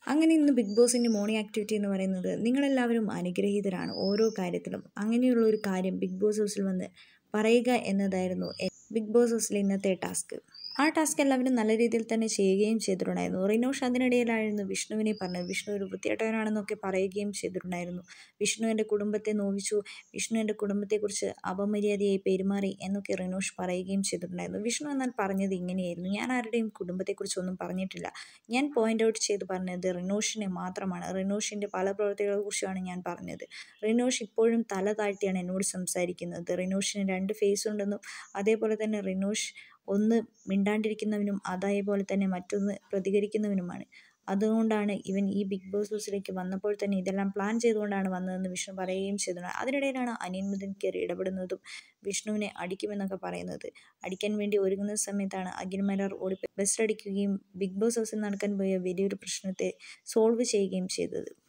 അങ്ങനെ ഇന്ന് ബിഗ് ബോസിൻ്റെ മോർണിംഗ് ആക്ടിവിറ്റി എന്ന് പറയുന്നത് നിങ്ങളെല്ലാവരും അനുഗ്രഹീതരാണ് ഓരോ കാര്യത്തിലും അങ്ങനെയുള്ള ഒരു കാര്യം ബിഗ് ബോസ് ഹൗസിൽ വന്ന് പറയുക എന്നതായിരുന്നു എ- ബിഗ് ബോസ് ഹൗസിലെ ഇന്നത്തെ ടാസ്ക് ആ ടാസ്ക് എല്ലാവരും നല്ല രീതിയിൽ തന്നെ ചെയ്യുകയും ചെയ്തിട്ടുണ്ടായിരുന്നു റിനോഷ് അതിനിടയിലായിരുന്നു വിഷ്ണുവിനെ പറഞ്ഞത് വിഷ്ണു ഒരു വൃത്തികെട്ടവനാണെന്നൊക്കെ പറയുകയും ചെയ്തിട്ടുണ്ടായിരുന്നു വിഷ്ണു എൻ്റെ കുടുംബത്തെ നോവിച്ചു വിഷ്ണു എൻ്റെ കുടുംബത്തെക്കുറിച്ച് അപമര്യാദയായി പെരുമാറി എന്നൊക്കെ റിനോഷ് പറയുകയും ചെയ്തിട്ടുണ്ടായിരുന്നു വിഷ്ണു എന്നാൽ പറഞ്ഞത് ഇങ്ങനെയായിരുന്നു ഞാൻ ആരുടെയും കുടുംബത്തെക്കുറിച്ചൊന്നും പറഞ്ഞിട്ടില്ല ഞാൻ പോയിന്റ് ഔട്ട് ചെയ്ത് പറഞ്ഞത് റിനോഷിനെ മാത്രമാണ് റിനോഷിൻ്റെ പല പ്രവൃത്തികളെക്കുറിച്ചാണ് ഞാൻ പറഞ്ഞത് റിനോഷ് ഇപ്പോഴും തല താഴ്ത്തിയാണ് എന്നോട് സംസാരിക്കുന്നത് റിനോഷിന് രണ്ട് ഫേസ് ഉണ്ടെന്നും അതേപോലെ തന്നെ റിനോഷ് ഒന്ന് മിണ്ടാണ്ടിരിക്കുന്നവനും അതേപോലെ തന്നെ മറ്റൊന്ന് പ്രതികരിക്കുന്നവനുമാണ് അതുകൊണ്ടാണ് ഇവൻ ഈ ബിഗ് ബോസ് ഹൗസിലേക്ക് വന്നപ്പോൾ തന്നെ ഇതെല്ലാം പ്ലാൻ ചെയ്തുകൊണ്ടാണ് വന്നതെന്ന് വിഷ്ണു പറയുകയും ചെയ്തിട്ടുണ്ട് അതിനിടയിലാണ് അനിയൻ മുതൻ കയറി ഇടപെടുന്നതും വിഷ്ണുവിനെ അടിക്കുമെന്നൊക്കെ പറയുന്നത് അടിക്കാൻ വേണ്ടി ഒരുങ്ങുന്ന സമയത്താണ് അഖിൽമലർ ഓടി ബെസ്റ്റ് അടിക്കുകയും ബിഗ് ബോസ് ഹൗസിൽ നടക്കാൻ പോയ വലിയൊരു പ്രശ്നത്തെ സോൾവ് ചെയ്യുകയും ചെയ്തത്